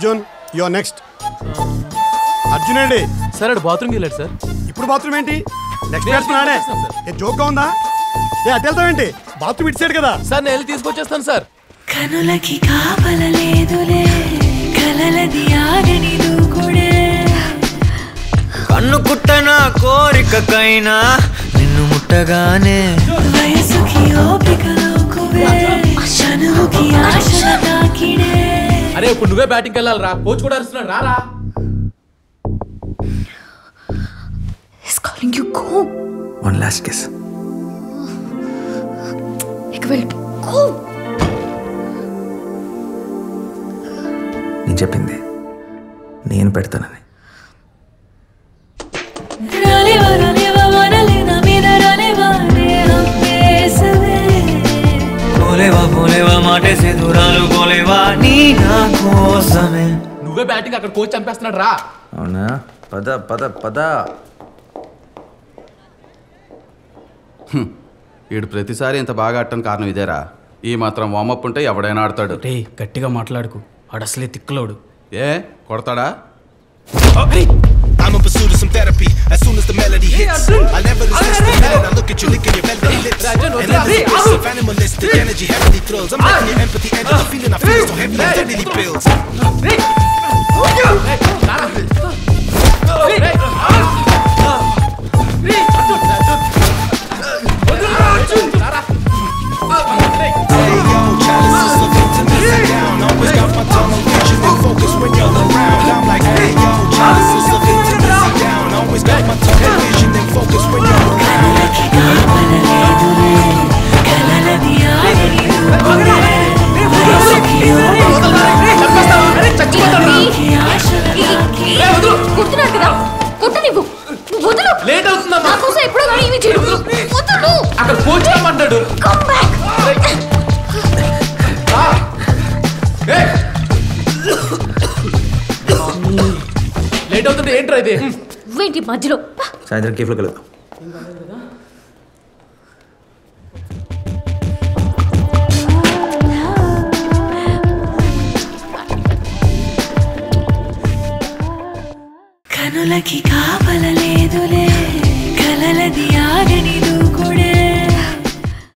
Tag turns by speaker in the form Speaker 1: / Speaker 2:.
Speaker 1: Arjun you next Arjun అండి
Speaker 2: sir అడు బాత్రూమ్కి వెళ్ళాడు సార్
Speaker 1: ఇప్పుడు బాత్రూమ్ ఏంటి నెక్స్ట్ బ్యాట్స్మెన్ ఆడే
Speaker 2: తీసుకొచ్చేస్తాను, సార్.
Speaker 1: ఏ జోక్గా ఉందా ఏ అటు వెళ్తావేంటి బాత్రూమ్ ఇటు సైడ్ కదా
Speaker 2: సార్ నేను వెళ్ళి తీసుకొచ్చేస్తాను సార్
Speaker 3: కనులకి కాపలలేదులే కలలది ఆగని దూకుడే
Speaker 4: కన్ను కుట్టన కోరికకైనా నిన్ను ముట్టగానే
Speaker 3: వయసుకి ఓపిక లోకువే చనువుకి ఆశల తాకిడే
Speaker 2: అరే ఇప్పుడు నువ్వే బ్యాటింగ్కి వెళ్ళాలి రా కోచ్ కూడా అరుస్తున్నాడు రారా
Speaker 5: He's calling you go.
Speaker 4: One last kiss
Speaker 5: Ik wil go.
Speaker 4: నేను చెప్పింది నేను పెడతానని
Speaker 3: రాలేవా రాలేవా మనలే నా మీద రాలేవా నే అమ్మేసవే
Speaker 4: పోలేవా పోలేవా మాటేసే దూరాలు పోలేవా నీ నా కోసమే
Speaker 2: నువ్వే బ్యాటింగ్ అక్కడ కోచ్ చంపేస్తున్నాడు రా
Speaker 4: అవునా పద పద పద
Speaker 6: వీడు ప్రతిసారి ఇంత బాగా ఆడటానికి కారణం ఇదేరా ఈ మాత్రం వామప్ ఉంటే ఎవడైనా ఆడతాడు
Speaker 7: రే గట్టిగా మాట్లాడుకు ఆడసలే తిక్కలోడు
Speaker 6: ఏ కొడతాడా
Speaker 8: I'm in pursuit of some therapy. As soon as the melody hits, I never resist the man. I look at you licking your velvety lips. And in this bliss of animalistic energy, heavenly thrills. I'm letting your empathy enter the feeling I feel so heavy like dignity pills. Hey yo, chalices of intimacy down. Always got my tunnel vision and focus when you're around. I'm like, hey yo, chalices of intimacy down. Always got my tunnel vision and focus when you're around.
Speaker 3: కాపలలేదులే కలలది ఆగని దూకుడే వయసుకి ఓపిక చనువుకి ఆశల తాకిడే
Speaker 5: కొడుతున్నాడు కదా కొట్టనివ్వు నువ్వు వదులు
Speaker 2: late అవుతుందమ్మా
Speaker 5: నా కోసం ఎప్పుడో కానీ ఇవి చేయడు వదులు
Speaker 2: అక్కడ కోచ్ రమ్మంటాడు
Speaker 5: కమ్ బ్యాక్
Speaker 2: లేట్ అవుతుంటే ఏంట్రా ఇది
Speaker 5: వేంటి మధ్యలో పా.
Speaker 4: సాయంత్రం కేఫ్లో కలుద్దాం
Speaker 3: కనులకి కాపలలే